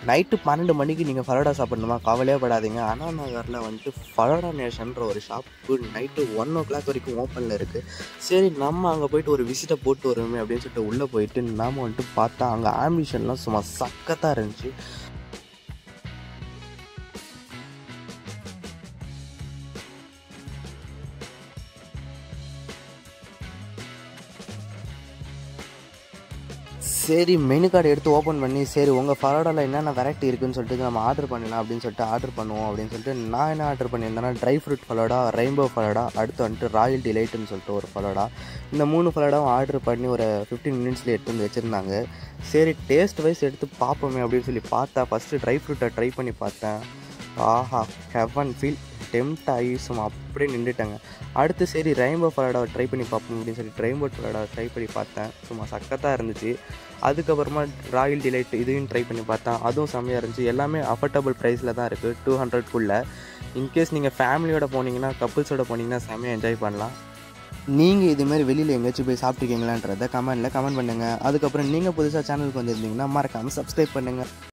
night பன்னெண்டு மணிக்கு நீங்கள் ஃபலோடா சாப்பிடணுமா கவலையே படாதீங்க அண்ணா நகரில் வந்துட்டு ஃபலோடா நேஷன்ற ஒரு shop night one o'clock வரைக்கும் ஓப்பனில் இருக்குது சரி நம்ம அங்கே போயிட்டு ஒரு விசிட்டை போட்டு வருவோமே அப்படின்னு சொல்லிட்டு உள்ளே போயிட்டு நாம வந்துட்டு பார்த்தா அங்கே ஆம்பிஷன்லாம் சும்மா சக்கத்தாக இருந்துச்சு சரி மெனு கார்டு எடுத்து ஓப்பன் பண்ணி சரி உங்கள் ஃபலோடாவில் என்னென்ன வெரைட்டி இருக்குன்னு சொல்லிட்டு நம்ம ஆர்டர் பண்ணலாம் அப்படின்னு சொல்லிட்டு ஆர்டர் பண்ணுவோம் அப்படின்னு சொல்லிட்டு நான் என்ன ஆர்டர் பண்ணியிருந்தேன்னா dry fruit falooda rainbow falooda அடுத்து வந்துட்டு ராயல் டிலைட்டுன்னு சொல்லிட்டு ஒரு ஃபலோடா இந்த மூணு ஃபலோடாவும் ஆர்டர் பண்ணி ஒரு ஃபிஃப்டீன் மினிட்ஸில் எடுத்து வந்து வச்சுருந்தாங்க சரி டேஸ்ட் வைஸ் எடுத்து பார்ப்போமே அப்படின்னு சொல்லி பார்த்தா ஃபஸ்ட்டு ட்ரை ஃப்ரூட்டை ட்ரை பண்ணி பார்த்தேன் ஆஹா ஹெவன் ஃபீல் டெம்ட் ஆகி சும்மா அப்படியே நின்றுட்டாங்க அடுத்து சரி ரெயின்போ ஃபலோடாவை ட்ரை பண்ணி பார்ப்போம் அப்படின்னு சொல்லி ரெயின்போ ஃபலோடாவை ட்ரை பண்ணி பார்த்தேன் சும்மா சக்கத்தாக இருந்துச்சு அதுக்கப்புறமா ராயல் டிலைட் இதையும் ட்ரை பண்ணி பார்த்தேன் அதுவும் செம்மையாக இருந்துச்சு எல்லாமே அஃபர்டபுள் ப்ரைஸில் தான் இருக்குது டூ ஹண்ட்ரட்குள்ளே இன்கேஸ் நீங்கள் ஃபேமிலியோட போனீங்கன்னா கப்புள்ஸோட போனீங்கன்னா செம்மையாக என்ஜாய் பண்ணலாம் நீங்கள் இதுமாரி வெளியில் எங்கேயாச்சும் போய் சாப்பிட்ருக்கீங்களான்றதை கமெண்ட்டில் கமெண்ட் பண்ணுங்கள் அதுக்கப்புறம் நீங்கள் புதுசாக சேனலுக்கு வந்திருந்தீங்கன்னா மறக்காமல் சப்ஸ்கிரைப் பண்ணுங்கள்